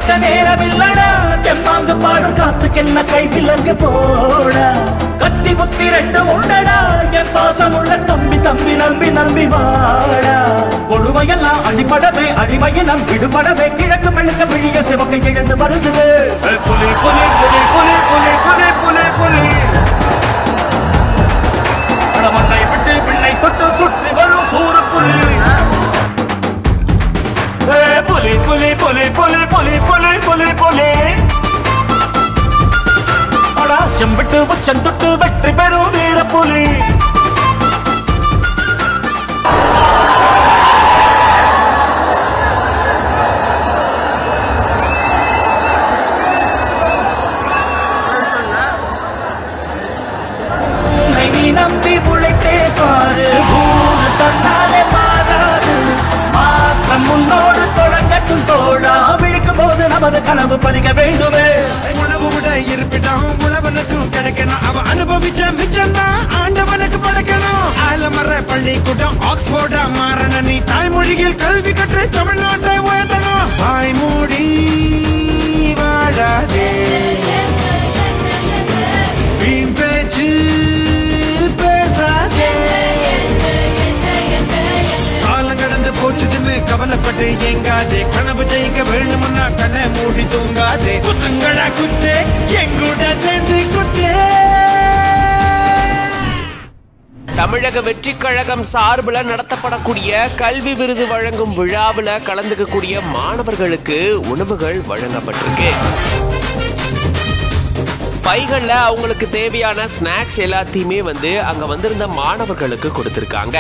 பார்க்க நேரமில்லடா தெம்மாங்கு பாடும் காத்துக்கென்ன கை விலங்கு போடா கத்தி புத்தி ரெண்டு உண்டடா என் பாசம் உள்ள தம்பி தம்பி நம்பி நம்பி வாடா கொடுமையெல்லாம் அடிபடவே அடிமையினம் விடுபடவே கிழக்கு மெழுக்க விழிய சிவக்கை எழுந்து வருது புலி புலி புலி புலி புலி புலி புலி புலி மண்ணை விட்டு பிள்ளை தொட்டு சுற்றி வரும் சூரப்புலி ஏ, புலி புலி புலி புலி புலி புலி புலி புலி அடா செம்பிட்டு உச்சம் தொட்டு வெற்றி பெறும் வீர புலி உன்னை நீ நம்பி உழைத்தே பாரு ஊரு தன்னாலே மாறாது மாற்றம் முன்னோடு தொடங்கட்டும் தோழா விழிக்கும் போது நமது கனவு பறிக்க வேண்டுமே உணவு விட இருப்பிடம் உழவனுக்கும் கிடைக்கணும் அவ அனுபவிச்ச மிச்சம் தான் ஆண்டவனுக்கு படைக்கணும் ஆலமர பள்ளிக்கூடம் ஆக்ஸ்போர்டா மாறன நீ தாய்மொழியில் கல்வி கற்று தமிழ்நாட்டை உயர்த்தணும் வாய்மூடி வாழாதே வீண் பேச்சு பேசாதே காலம் கடந்து போச்சுதுன்னு கவலைப்பட்டு எங்காதே கனவு ஜெயிக்க வேணும்னா கண்ணை மூடி தூங்காதே குத்துங்களா குத்தே எங்கூட சேர்ந்து குத்தே தமிழக வெற்றி கழகம் சார்பில் நடத்தப்படக்கூடிய கல்வி விருது வழங்கும் விழாவில் கலந்துக்கக்கூடிய மாணவர்களுக்கு உணவுகள் வழங்கப்பட்டிருக்கு பைகள்ல அவங்களுக்கு தேவையான ஸ்நாக்ஸ் எல்லாத்தையுமே வந்து அங்க வந்திருந்த மாணவர்களுக்கு கொடுத்திருக்காங்க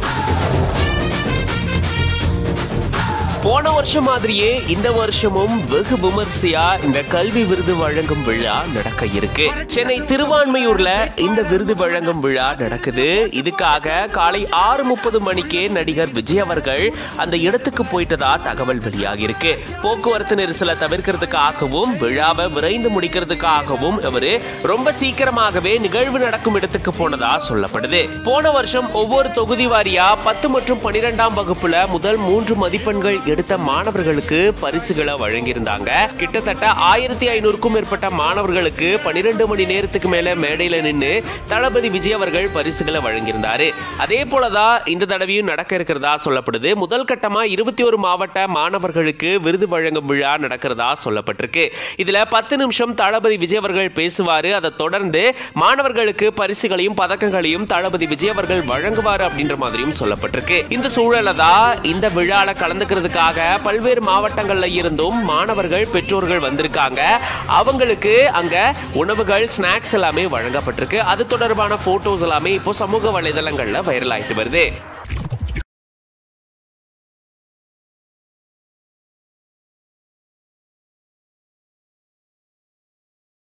போன வருஷம் மாதிரியே இந்த வருஷமும் வெகு விமர்சையா இந்த கல்வி விருது வழங்கும் விழா நடக்க இருக்கு சென்னை திருவான்மையூர்ல இந்த விருது வழங்கும் விழா நடக்குது இதுக்காக காலை ஆறு முப்பது மணிக்கே நடிகர் விஜய் அவர்கள் அந்த இடத்துக்கு போயிட்டதா தகவல் வெளியாகி இருக்கு போக்குவரத்து நெரிசலை தவிர்க்கிறதுக்காகவும் விழாவை விரைந்து முடிக்கிறதுக்காகவும் இவரு ரொம்ப சீக்கிரமாகவே நிகழ்வு நடக்கும் இடத்துக்கு போனதா சொல்லப்படுது போன வருஷம் ஒவ்வொரு தொகுதி வாரியா பத்து மற்றும் பனிரெண்டாம் வகுப்புல முதல் மூன்று மதிப்பெண்கள் எடுத்த மாணவர்களுக்கு பரிசுகளை வழங்கியிருந்தாங்க கிட்டத்தட்ட ஆயிரத்தி ஐநூறுக்கும் மேற்பட்ட மாணவர்களுக்கு பனிரெண்டு மணி நேரத்துக்கு மேல மேடையில நின்று தளபதி விஜய் அவர்கள் பரிசுகளை வழங்கியிருந்தாரு அதே போலதான் இந்த தடவையும் நடக்க இருக்கிறதா சொல்லப்படுது முதல் கட்டமா இருபத்தி ஒரு மாவட்ட மாணவர்களுக்கு விருது வழங்கும் விழா நடக்கிறதா சொல்லப்பட்டிருக்கு இதுல பத்து நிமிஷம் தளபதி விஜய் அவர்கள் பேசுவாரு அதை தொடர்ந்து மாணவர்களுக்கு பரிசுகளையும் பதக்கங்களையும் தளபதி விஜய் அவர்கள் வழங்குவாரு அப்படின்ற மாதிரியும் சொல்லப்பட்டிருக்கு இந்த சூழல தான் இந்த விழால கலந்துக்கிறதுக்காக பல்வேறு மாவட்டங்கள்ல இருந்தும் மாணவர்கள் பெற்றோர்கள் வந்திருக்காங்க அவங்களுக்கு அங்க உணவுகள் ஸ்நாக்ஸ் எல்லாமே வழங்கப்பட்டிருக்கு அது தொடர்பான போட்டோஸ் எல்லாமே இப்போ சமூக வலைதளங்கள்ல வைரல் ஆயிட்டு வருது